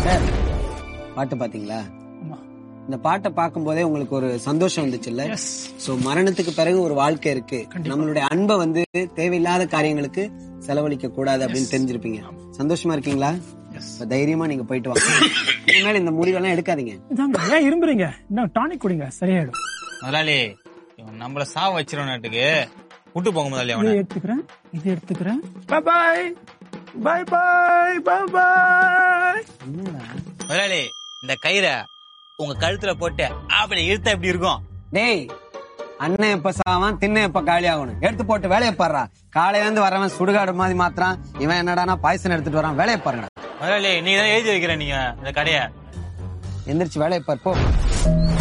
sir பாட்டு பாத்தீங்களா ஆமா இந்த பாட்டை பார்க்கும்போதே உங்களுக்கு ஒரு சந்தோஷம் வந்துச்சுல்ல எஸ் சோ மரணத்துக்கு பிறகு ஒரு வாழ்க்கை இருக்கு நம்மளுடைய அன்பை வந்து தேவையில்லாத காரியங்களுக்கு செலவழிக்க கூடாது அப்படின்னு தெரிஞ்சிருப்பீங்க சந்தோஷமா இருக்கீங்களா எஸ் இப்ப தைரியமா நீங்க போயிட்டு வாங்க இனிமேல் இந்த முடிவெல்லாம் எடுக்காதீங்க இதாங்க ஏன் இரும்புறீங்க என்ன டானிக் குடிங்க சரியாயிடும் முதலாளி இவன் நம்மள சாவ வச்சிருவனாட்டுக்கு விட்டு போங்க முதலாளி இதை அவனை எடுத்துக்கிறேன் இதை எடுத்துக்கிறேன் பாய் பாய் பாய் பாய் பாய் பாய் முதலாளி இந்த கயிறை உங்க கழுத்துல போட்டு அப்படி இழுத்தா எப்படி இருக்கும் டேய் அண்ணன் எப்ப சாவான் தின்ன எப்ப காலி ஆகணும் எடுத்து போட்டு வேலையை பாடுறா காலையில இருந்து வரவன் சுடுகாடு மாதிரி மாத்திரான் இவன் என்னடானா பாய்சன் எடுத்துட்டு வரான் வேலையை பாருங்க முதலாளி நீங்க தான் எழுதி வைக்கிற நீங்க இந்த கடையை எந்திரிச்சு வேலையை பார் போ